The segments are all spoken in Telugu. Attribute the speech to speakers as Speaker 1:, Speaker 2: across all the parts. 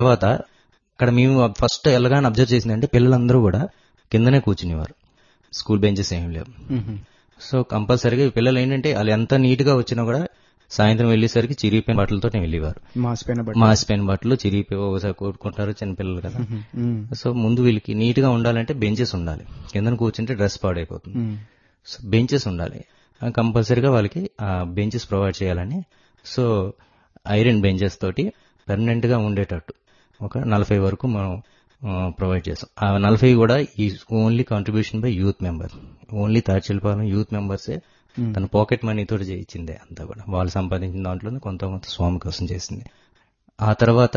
Speaker 1: తర్వాత అక్కడ మేము ఫస్ట్ వెళ్ళగానే అబ్జర్వ్ చేసిందంటే పిల్లలందరూ కూడా కిందనే కూర్చునేవారు స్కూల్ బెంచెస్ ఏం లేవు సో కంపల్సరీగా ఈ పిల్లలు ఏంటంటే వాళ్ళు ఎంత నీట్ గా వచ్చినా కూడా సాయంత్రం వెళ్ళేసరికి చిరిగిపోయిన బట్టలతో వెళ్ళేవారు
Speaker 2: మాసిపోయిన బట్టి
Speaker 1: మాసిపోయిన బట్టలు చిరిగిపోయి ఒకసారి కొట్టుకుంటారు చిన్నపిల్లలు కదా సో ముందు వీళ్ళకి నీట్ గా ఉండాలంటే బెంచెస్ ఉండాలి కిందన కూర్చుంటే డ్రెస్ పాడైపోతుంది సో బెంచెస్ ఉండాలి కంపల్సరీగా వాళ్ళకి ఆ బెంచెస్ ప్రొవైడ్ చేయాలని సో ఐరన్ బెంచెస్ తోటి పర్మనెంట్ గా ఉండేటట్టు ఒక నలభై వరకు మనం ప్రొవైడ్ చేస్తాం ఆ నలభై కూడా ఈ only contribution by youth member only Tadchilpalem youth మెంబర్సే తన పాకెట్ మనీ తోటి చేయించిందే అంతా కూడా వాళ్ళు సంపాదించిన దాంట్లోనే కొంత కొంత స్వామి కోసం చేసింది ఆ తర్వాత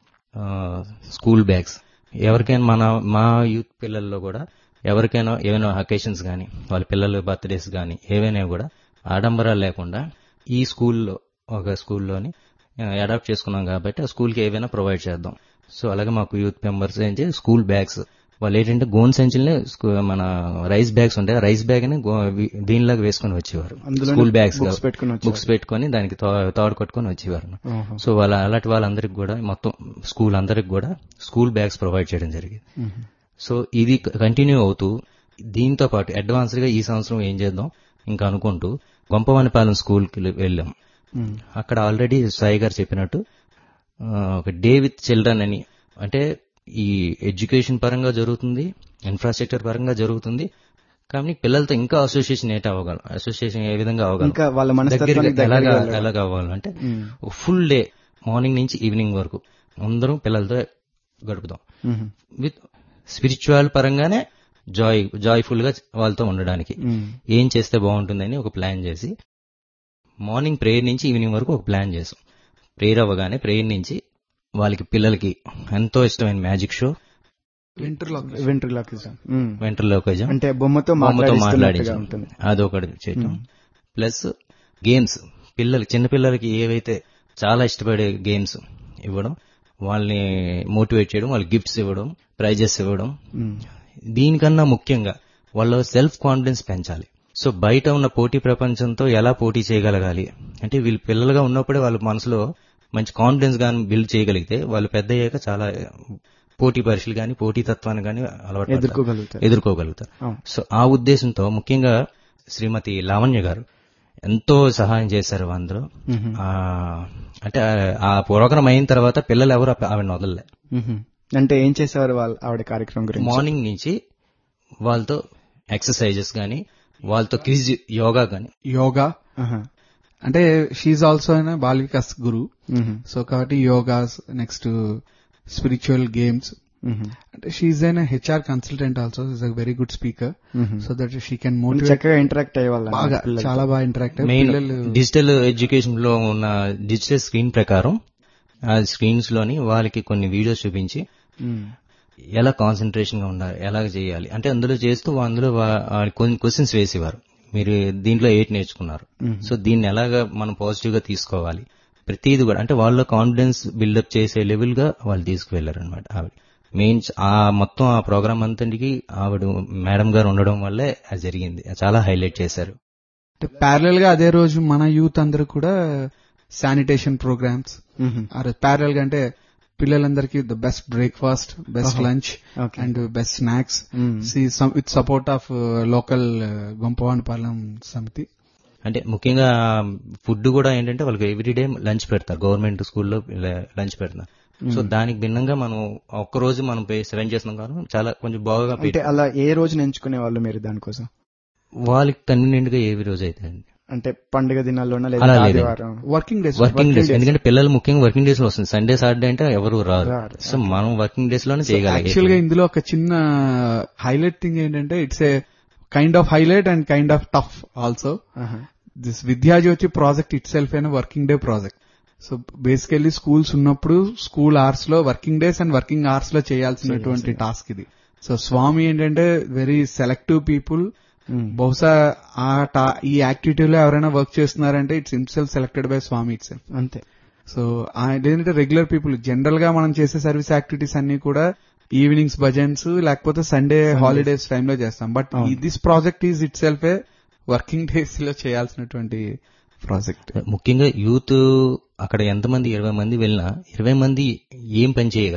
Speaker 1: స్కూల్ బ్యాగ్స్ ఎవరికైనా మన మా యూత్ పిల్లల్లో కూడా ఎవరికైనా ఏమైనా అకేషన్స్ కానీ వాళ్ళ పిల్లల బర్త్డేస్ కానీ ఏవైనా కూడా ఆడంబరాలు లేకుండా ఈ స్కూల్లో ఒక స్కూల్లోని అడాప్ట్ చేసుకున్నాం కాబట్టి ఆ స్కూల్కి ఏవైనా ప్రొవైడ్ చేద్దాం సో అలాగే మాకు యూత్ మెంబర్స్ ఏంటి స్కూల్ బ్యాగ్స్ వాళ్ళు ఏంటంటే గోన్ సంచులనే మన రైస్ బ్యాగ్స్ ఉంటాయి రైస్ బ్యాగ్ ని దీనిలాగా వేసుకుని వచ్చేవారు స్కూల్ బ్యాగ్స్ బుక్స్ పెట్టుకుని దానికి తాడు కట్టుకుని వచ్చేవారు సో వాళ్ళ అలాంటి వాళ్ళందరికి కూడా మొత్తం స్కూల్ అందరికి కూడా స్కూల్ బ్యాగ్స్ ప్రొవైడ్ చేయడం జరిగింది సో ఇది కంటిన్యూ అవుతూ దీంతో పాటు అడ్వాన్స్ గా ఈ సంవత్సరం ఏం చేద్దాం ఇంకా అనుకుంటూ గొంపవానిపాలెం స్కూల్కి వెళ్ళాం అక్కడ ఆల్రెడీ సాయి గారు చెప్పినట్టు ఒక డే విత్ చిల్డ్రన్ అని అంటే ఈ ఎడ్యుకేషన్ పరంగా జరుగుతుంది ఇన్ఫ్రాస్ట్రక్చర్ పరంగా జరుగుతుంది కానీ పిల్లలతో ఇంకా అసోసియేషన్ ఏంటి అవ్వగలం అసోసియేషన్ ఏ విధంగా
Speaker 2: ఇంకా వాళ్ళ
Speaker 1: అవ్వగలం ఎలాగా ఎలాగ అవ్వాలంటే ఫుల్ డే మార్నింగ్ నుంచి ఈవినింగ్ వరకు అందరం పిల్లలతో గడుపుదాం విత్ స్పిరిచువల్ పరంగానే జాయ్ జాయ్ఫుల్ గా వాళ్ళతో ఉండడానికి ఏం చేస్తే బాగుంటుందని ఒక ప్లాన్ చేసి మార్నింగ్ ప్రేయర్ నుంచి ఈవినింగ్ వరకు ఒక ప్లాన్ చేసాం ప్రేయర్ అవ్వగానే ప్రేయర్ నుంచి వాళ్ళకి పిల్లలకి ఎంతో ఇష్టమైన మ్యాజిక్ షో వెంట్రలోకిజం
Speaker 2: అంటే బొమ్మతో
Speaker 1: బొమ్మతో మాట్లాడించడం అదొకటి చేయటం ప్లస్ గేమ్స్ పిల్లలకి చిన్నపిల్లలకి ఏవైతే చాలా ఇష్టపడే గేమ్స్ ఇవ్వడం వాళ్ళని మోటివేట్ చేయడం వాళ్ళకి గిఫ్ట్స్ ఇవ్వడం ప్రైజెస్ ఇవ్వడం దీనికన్నా ముఖ్యంగా వాళ్ళ సెల్ఫ్ కాన్ఫిడెన్స్ పెంచాలి సో బయట ఉన్న పోటీ ప్రపంచంతో ఎలా పోటీ చేయగలగాలి అంటే వీళ్ళు పిల్లలుగా ఉన్నప్పుడే వాళ్ళ మనసులో మంచి కాన్ఫిడెన్స్ గాని బిల్డ్ చేయగలిగితే వాళ్ళు పెద్ద అయ్యాక చాలా పోటీ పరీక్షలు గాని పోటీ తత్వాన్ని గాని అలవాటు
Speaker 2: ఎదుర్కోగలుగుతారు
Speaker 1: ఎదుర్కోగలుగుతారు సో ఆ ఉద్దేశంతో ముఖ్యంగా శ్రీమతి లావణ్య గారు ఎంతో సహాయం చేశారు అందరూ అంటే ఆ ప్రోగ్రామ్ అయిన తర్వాత పిల్లలు ఎవరు ఆవిడ వదలలే
Speaker 2: అంటే ఏం చేసేవారు వాళ్ళు ఆవిడ కార్యక్రమం గురించి
Speaker 1: మార్నింగ్ నుంచి వాళ్ళతో ఎక్సర్సైజెస్ గానీ వాళ్ళతో క్విజ్ యోగా గానీ
Speaker 3: యోగా అంటే షీఈ్ ఆల్సో అయిన బాల్ వికాస్ గురు సో కాబట్టి యోగాస్ నెక్స్ట్ స్పిరిచువల్ గేమ్స్ అంటే షీఈ్ అయిన HR consultant also is a very good speaker so that she can motivate
Speaker 2: చక్కగా ఇంటరాక్ట్ అయ్యేవాళ్ళ
Speaker 3: బాగా చాలా బాగా ఇంటరాక్ట్
Speaker 1: మెయిన్ డిజిటల్ ఎడ్యుకేషన్ లో ఉన్న డిజిటల్ స్క్రీన్ ప్రకారం ఆ స్క్రీన్స్ లోని వాళ్ళకి కొన్ని వీడియోస్ చూపించి ఎలా కాన్సన్ట్రేషన్ గా ఉండాలి ఎలాగ చేయాలి అంటే అందులో చేస్తూ అందులో కొన్ని క్వశ్చన్స్ వేసేవారు మీరు దీంట్లో ఎయిట్ నేర్చుకున్నారు సో దీన్ని ఎలాగా మనం పాజిటివ్ గా తీసుకోవాలి ప్రతిది కూడా అంటే వాళ్ళ కాన్ఫిడెన్స్ బిల్డప్ చేసే లెవెల్ గా వాళ్ళు తీసుకువెళ్లారు అనమాట ఆవిడ మెయిన్ ఆ మొత్తం ఆ ప్రోగ్రామ్ అంతటికి ఆవిడ మేడం గారు ఉండడం వల్లే అది జరిగింది చాలా హైలైట్ చేశారు
Speaker 3: ప్యారల్ గా అదే రోజు మన యూత్ అందరూ కూడా శానిటేషన్ ప్రోగ్రామ్స్ ప్యారల్ గా అంటే పిల్లలందరికీ the best breakfast best lunch and best snacks with support of local Gompavanipalem సమితి
Speaker 1: అంటే ముఖ్యంగా ఫుడ్ కూడా ఏంటంటే వాళ్ళకి ఎవ్రీడే లంచ్ పెడతారు గవర్నమెంట్ స్కూల్లో లంచ్ పెడతారు సో దానికి భిన్నంగా మనం ఒక్క రోజు మనం సెవెన్ చేస్తున్నాం కానీ చాలా కొంచెం బాగా
Speaker 2: అంటే అలా ఏ రోజు ఎంచుకునే వాళ్ళు మీరు దానికోసం
Speaker 1: వాళ్ళకి కన్వీనియంట్ గా ఏ రోజు అయితే
Speaker 2: అంటే పండుగ దినాల్లోనా
Speaker 1: అలా
Speaker 2: లేదా
Speaker 1: లేదు.
Speaker 2: ఆదివారం
Speaker 3: వర్కింగ్ డేస్
Speaker 1: వర్కింగ్ డేస్ ఎందుకంటే పిల్లలు ముఖ్యంగా వర్కింగ్ డేస్ లో వస్తుంది సండే సాటర్డే అంటే ఎవరు రారు
Speaker 2: రారు.
Speaker 1: సో మనం వర్కింగ్ డేస్ లోనే
Speaker 3: యాక్చువల్ గా
Speaker 1: చేయగలిగాం
Speaker 3: ఇందులో ఒక చిన్న హైలైట్ థింగ్ ఏంటంటే it's a kind of highlight and kind of tough also
Speaker 2: ఆహా.
Speaker 3: This Vidyajyothi project itself అయిన working day project so basically schools ఉన్నప్పుడు స్కూల్ అవర్స్ లో working days and working hours లో చేయాల్సినటువంటి టాస్క్ ఇది సో స్వామి ఏంటంటే వెరీ సెలెక్టివ్ పీపుల్
Speaker 2: ఉమ్.
Speaker 3: బహుశా ఆ టా- ఈ యాక్టివిటీలో ఎవరైనా వర్క్ చేస్తున్నారంటే it's itself selected by Swami it's
Speaker 2: అంతే
Speaker 3: సో ఏంటంటే రెగ్యులర్ పీపుల్ జనరల్ గా మనం చేసే సర్వీస్ యాక్టివిటీస్ అన్ని కూడా ఈవినింగ్స్ భజన్స్ లేకపోతే సండే హాలిడేస్ టైంలో చేస్తాం బట్
Speaker 2: అవును.
Speaker 3: This project is itself a working days లో చేయాల్సినటువంటి ప్రాజెక్ట్
Speaker 1: ముఖ్యంగా యూత్ అక్కడ ఎంతమంది ఇరవై మంది వెళ్ళినా ఇరవై మంది ఏం పని చేయగలరు